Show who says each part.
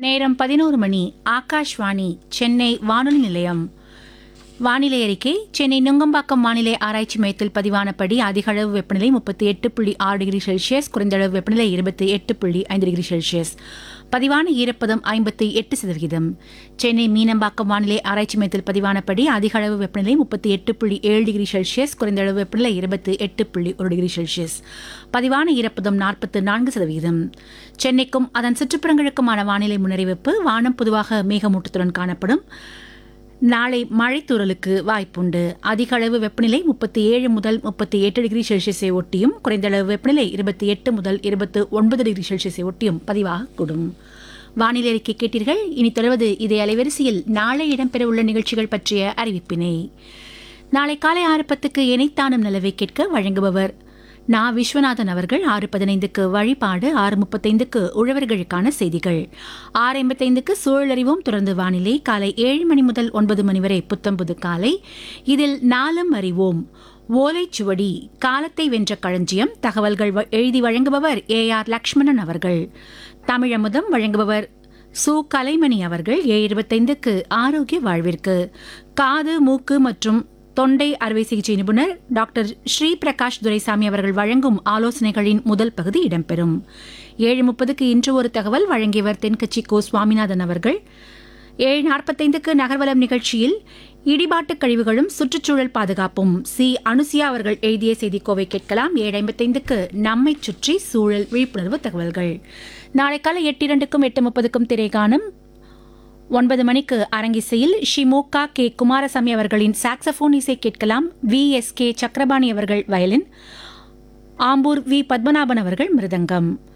Speaker 1: நேரம் பதினோரு மணி ஆகாஷ்வாணி சென்னை வானொலி நிலையம் வானிலை அறிக்கை சென்னை நுங்கம்பாக்கம் வானிலை ஆராய்ச்சி மையத்தில் பதிவானபடி அதிக அளவு வெப்பநிலை முப்பத்தி எட்டு புள்ளி ஆறு டிகிரி செல்சியஸ் குறைந்த அளவு வெப்பநிலை இருபத்தி எட்டு புள்ளி ஐந்து டிகிரி செல்சியஸ் பதிவான ஈரப்பதம் ஐம்பத்தி எட்டு சதவிகிதம் சென்னை மீனம்பாக்கம் வானிலை ஆராய்ச்சி மையத்தில் பதிவானபடி அதிக அளவு வெப்பநிலை முப்பத்தி எட்டு புள்ளி ஏழு டிகிரி செல்சியஸ் குறைந்த அளவு வெப்பநிலை இருபத்தி எட்டு புள்ளி ஒரு டிகிரி செல்சியஸ் பதிவான ஈரப்பதம் நாற்பத்து நான்கு சதவிகிதம் சென்னைக்கும் அதன் சுற்றுப்புறங்களுக்குமான வானிலை முன்னறிவிப்பு வானம் பொதுவாக மேகமூட்டத்துடன் காணப்படும் நாளை மழைத்தூறலுக்கு வாய்ப்புண்டு அதிக அளவு வெப்பநிலை முப்பத்தி ஏழு முதல் முப்பத்தி எட்டு டிகிரி செல்சியஸை ஒட்டியும் குறைந்த அளவு வெப்பநிலை இருபத்தி எட்டு முதல் இருபத்து ஒன்பது டிகிரி செல்சியஸை ஒட்டியும் பதிவாகக்கூடும் வானிலை அறிக்கை கேட்டீர்கள் இனி தொடர்வது இதே அலைவரிசையில் நாளை இடம்பெறவுள்ள நிகழ்ச்சிகள் பற்றிய அறிவிப்பினை நாளை காலை ஆறு பத்துக்கு இணைத்தானும் நிலவை கேட்க வழங்குபவர் நா விஸ்வநாதன் அவர்கள் ஆறு பதினைந்துக்கு வழிபாடு ஆறு முப்பத்தைந்துக்கு உழவர்களுக்கான செய்திகள் ஆறு ஐம்பத்தைந்துக்கு சூழலறிவோம் தொடர்ந்து வானிலை காலை ஏழு மணி முதல் ஒன்பது மணி வரை புத்தம்புது காலை இதில் நாளும் அறிவோம் ஓலைச்சுவடி காலத்தை வென்ற களஞ்சியம் தகவல்கள் வ- எழுதி வழங்குபவர் ஏ ஆர் லக்ஷ்மணன் அவர்கள் தமிழமுதம் வழங்குபவர் சு கலைமணி அவர்கள் ஏ இருபத்தைந்துக்கு ஆரோக்கிய வாழ்விற்கு காது மூக்கு மற்றும் தொண்டை அறுவை சிகிச்சை நிபுணர் டாக்டர் ஸ்ரீ பிரகாஷ் துரைசாமி அவர்கள் வழங்கும் ஆலோசனைகளின் முதல் பகுதி இடம்பெறும் ஏழு முப்பதுக்கு இன்று ஒரு தகவல் வழங்கியவர் தென்கட்சி கோ சுவாமிநாதன் அவர்கள் ஏழு நாற்பத்தைந்துக்கு நகர்வலம் நிகழ்ச்சியில் இடிபாட்டு கழிவுகளும் சுற்றுச்சூழல் பாதுகாப்பும் சி அனுசியா அவர்கள் எழுதிய செய்திக்கோவை கேட்கலாம் ஏழு ஐம்பத்தைந்துக்கு நம்மை சுற்றி சூழல் விழிப்புணர்வு தகவல்கள் நாளை காலை எட்டு இரண்டுக்கும் எட்டு முப்பதுக்கும் திரைகாணும் ஒன்பது மணிக்கு அரங்கிசையில் ஷிமோகா கே குமாரசாமி அவர்களின் சாக்ஸபோன் இசை கேட்கலாம் வி எஸ் கே சக்கரபாணி அவர்கள் வயலின் ஆம்பூர் வி பத்மநாபன் அவர்கள் மிருதங்கம்